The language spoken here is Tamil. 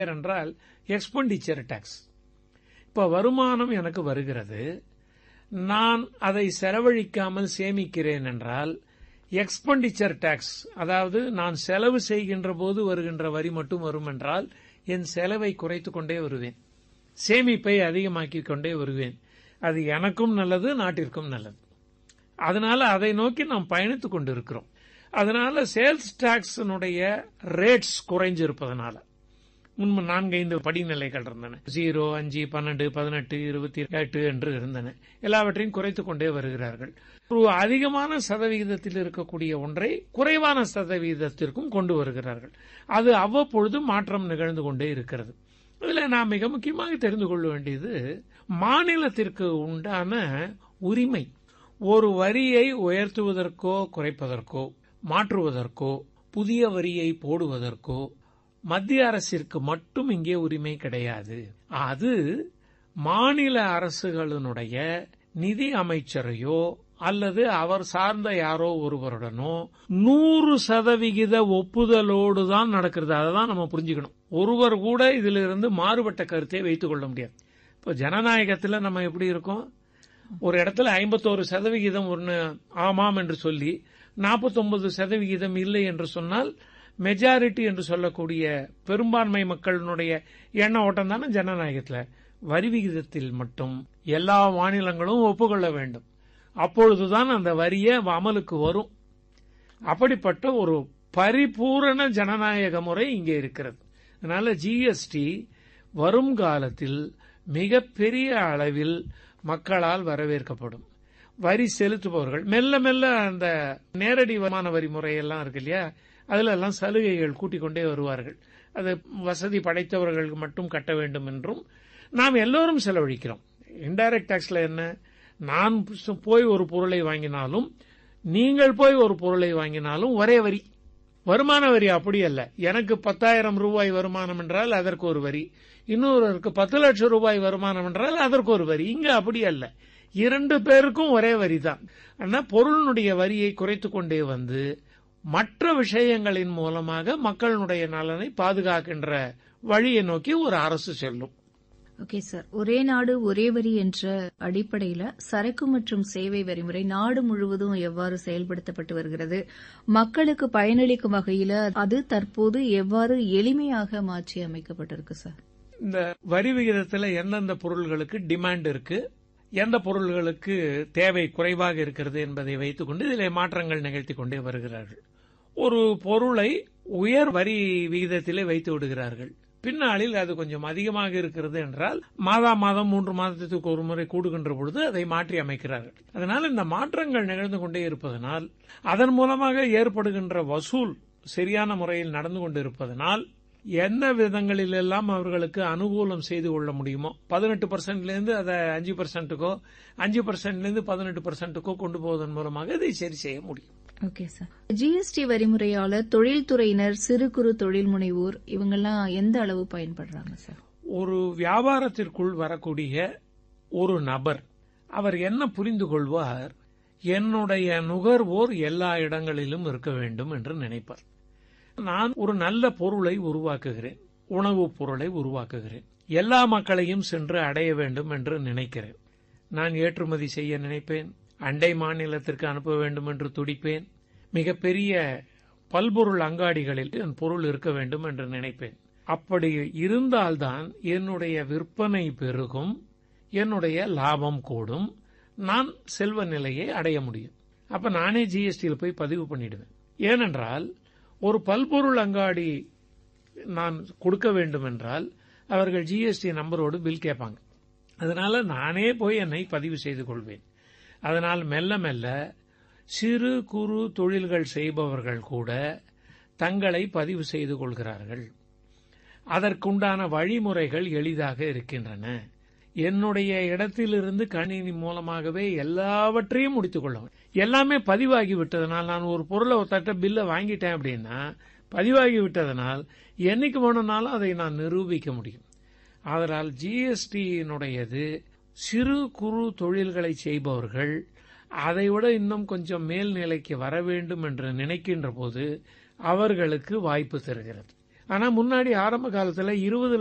என்றால் எக்ஸ்பெண்டிச்சர் டாக்ஸ் இப்ப வருமானம் எனக்கு வருகிறது நான் அதை செலவழிக்காமல் சேமிக்கிறேன் என்றால் எக்ஸ்பெண்டிச்சர் டாக்ஸ் அதாவது நான் செலவு செய்கின்ற போது வருகின்ற வரி மட்டும் வரும் என்றால் என் செலவை குறைத்துக் கொண்டே வருவேன் சேமிப்பை அதிகமாக்கிக் கொண்டே வருவேன் அது எனக்கும் நல்லது நாட்டிற்கும் நல்லது அதனால அதை நோக்கி நாம் பயணித்துக் கொண்டிருக்கிறோம் அதனால சேல்ஸ் டாக்ஸினுடைய ரேட்ஸ் குறைஞ்சிருப்பதனால முன்பு நான்கு ஐந்து படிநிலைகள் இருந்தன ஜீரோ அஞ்சு பன்னெண்டு பதினெட்டு இருபத்தி எட்டு என்று இருந்தன எல்லாவற்றையும் குறைத்துக் கொண்டே வருகிறார்கள் ஒரு அதிகமான சதவிகிதத்தில் இருக்கக்கூடிய ஒன்றை குறைவான சதவிகிதத்திற்கும் கொண்டு வருகிறார்கள் அது அவ்வப்பொழுது மாற்றம் நிகழ்ந்து கொண்டே இருக்கிறது இதுல நாம் மிக முக்கியமாக தெரிந்து கொள்ள வேண்டியது மாநிலத்திற்கு உண்டான உரிமை ஒரு வரியை உயர்த்துவதற்கோ குறைப்பதற்கோ மாற்றுவதற்கோ புதிய வரியை போடுவதற்கோ மத்திய அரசிற்கு மட்டும் இங்கே உரிமை கிடையாது அது மாநில அரசுகளினுடைய நிதி அமைச்சரையோ அல்லது அவர் சார்ந்த யாரோ ஒருவருடனோ நூறு சதவிகித ஒப்புதலோடு தான் நடக்கிறது அதை தான் நம்ம புரிஞ்சுக்கணும் ஒருவர் கூட இதிலிருந்து மாறுபட்ட கருத்தை வைத்துக் கொள்ள முடியாது இப்போ ஜனநாயகத்தில் நம்ம எப்படி இருக்கோம் ஒரு இடத்துல ஐம்பத்தோரு சதவிகிதம் ஒன்று ஆமாம் என்று சொல்லி நாற்பத்தொன்பது சதவிகிதம் இல்லை என்று சொன்னால் மெஜாரிட்டி என்று சொல்லக்கூடிய பெரும்பான்மை மக்களினுடைய எண்ண ஓட்டம் தானே ஜனநாயகத்தில் வரி விகிதத்தில் மட்டும் எல்லா மாநிலங்களும் ஒப்புக்கொள்ள வேண்டும் அப்பொழுதுதான் அந்த வரியை அமலுக்கு வரும் அப்படிப்பட்ட ஒரு பரிபூரண ஜனநாயக முறை இங்கே இருக்கிறது அதனால ஜிஎஸ்டி வரும் காலத்தில் மிகப்பெரிய அளவில் மக்களால் வரவேற்கப்படும் வரி செலுத்துபவர்கள் மெல்ல மெல்ல அந்த நேரடி வருமான வரி முறையெல்லாம் இருக்கு இல்லையா அதுல எல்லாம் சலுகைகள் கூட்டிக் கொண்டே வருவார்கள் அது வசதி படைத்தவர்களுக்கு மட்டும் கட்ட வேண்டும் என்றும் நாம் எல்லோரும் செலவழிக்கிறோம் இன்டைரக்ட் டாக்ஸ்ல என்ன நான் போய் ஒரு பொருளை வாங்கினாலும் நீங்கள் போய் ஒரு பொருளை வாங்கினாலும் ஒரே வரி வருமான வரி அப்படி அல்ல எனக்கு பத்தாயிரம் ரூபாய் வருமானம் என்றால் அதற்கு ஒரு வரி இன்னொருவருக்கு பத்து லட்சம் ரூபாய் வருமானம் என்றால் அதற்கு ஒரு வரி இங்க அப்படி அல்ல இரண்டு பேருக்கும் ஒரே வரி தான் ஆனால் பொருளினுடைய வரியை குறைத்துக் கொண்டே வந்து மற்ற விஷயங்களின் மூலமாக மக்களுடைய நலனை பாதுகாக்கின்ற வழியை நோக்கி ஒரு அரசு செல்லும் ஓகே சார் ஒரே நாடு ஒரே வரி என்ற அடிப்படையில சரக்கு மற்றும் சேவை வரிமுறை நாடு முழுவதும் எவ்வாறு செயல்படுத்தப்பட்டு வருகிறது மக்களுக்கு பயனளிக்கும் வகையில அது தற்போது எவ்வாறு எளிமையாக மாற்றி அமைக்கப்பட்டிருக்கு சார் இந்த வரி விகிதத்தில் எந்தெந்த பொருள்களுக்கு டிமாண்ட் இருக்கு எந்த பொருள்களுக்கு தேவை குறைவாக இருக்கிறது என்பதை வைத்துக்கொண்டு இதில் மாற்றங்கள் நிகழ்த்தி கொண்டே வருகிறார்கள் ஒரு பொருளை உயர் வரி விகிதத்திலே வைத்து விடுகிறார்கள் பின்னாளில் அது கொஞ்சம் அதிகமாக இருக்கிறது என்றால் மாதா மாதம் மூன்று மாதத்துக்கு ஒரு முறை கூடுகின்ற பொழுது அதை மாற்றி அமைக்கிறார்கள் அதனால் இந்த மாற்றங்கள் நிகழ்ந்து கொண்டே இருப்பதனால் அதன் மூலமாக ஏற்படுகின்ற வசூல் சரியான முறையில் நடந்து கொண்டிருப்பதனால் எந்த விதங்களில் எல்லாம் அவர்களுக்கு அனுகூலம் செய்து கொள்ள முடியுமோ பதினெட்டு பர்சன்ட்லேருந்து அதை அஞ்சு பர்சன்ட்டுக்கோ அஞ்சு பர்சன்ட்லேருந்து பதினெட்டு பர்சன்ட்டுக்கோ கொண்டு போவதன் மூலமாக இதை சரி செய்ய முடியும் ஓகே சார் ஜிஎஸ்டி வரிமுறையால தொழில்துறையினர் சிறு குறு தொழில் முனைவோர் இவங்கெல்லாம் எந்த அளவு பயன்படுறாங்க சார் ஒரு வியாபாரத்திற்குள் வரக்கூடிய ஒரு நபர் அவர் என்ன புரிந்து கொள்வார் என்னுடைய நுகர்வோர் எல்லா இடங்களிலும் இருக்க வேண்டும் என்று நினைப்பார் நான் ஒரு நல்ல பொருளை உருவாக்குகிறேன் உணவுப் பொருளை உருவாக்குகிறேன் எல்லா மக்களையும் சென்று அடைய வேண்டும் என்று நினைக்கிறேன் நான் ஏற்றுமதி செய்ய நினைப்பேன் அண்டை மாநிலத்திற்கு அனுப்ப வேண்டும் என்று துடிப்பேன் மிகப்பெரிய பல்பொருள் அங்காடிகளில் என் பொருள் இருக்க வேண்டும் என்று நினைப்பேன் அப்படி இருந்தால்தான் என்னுடைய விற்பனை பெருகும் என்னுடைய லாபம் கூடும் நான் செல்வ நிலையை அடைய முடியும் அப்ப நானே ஜிஎஸ்டியில் போய் பதிவு பண்ணிடுவேன் ஏனென்றால் ஒரு பல்பொருள் அங்காடி நான் கொடுக்க வேண்டும் என்றால் அவர்கள் ஜிஎஸ்டி நம்பரோடு பில் கேட்பாங்க அதனால நானே போய் என்னை பதிவு செய்து கொள்வேன் அதனால் மெல்ல மெல்ல சிறு குறு தொழில்கள் செய்பவர்கள் கூட தங்களை பதிவு செய்து கொள்கிறார்கள் அதற்குண்டான வழிமுறைகள் எளிதாக இருக்கின்றன என்னுடைய இடத்திலிருந்து கணினி மூலமாகவே எல்லாவற்றையும் முடித்துக் கொள்ள எல்லாமே பதிவாகி விட்டதனால் நான் ஒரு பொருளை ஒரு தட்ட பில்லை வாங்கிட்டேன் அப்படின்னா பதிவாகி விட்டதனால் என்னைக்கு வேணும்னாலும் அதை நான் நிரூபிக்க முடியும் அதனால் ஜிஎஸ்டியினுடையது சிறு குறு தொழில்களை செய்பவர்கள் அதைவிட இன்னும் கொஞ்சம் மேல்நிலைக்கு வர வேண்டும் என்று நினைக்கின்ற போது அவர்களுக்கு வாய்ப்பு தருகிறது ஆனா முன்னாடி ஆரம்ப காலத்துல இருபது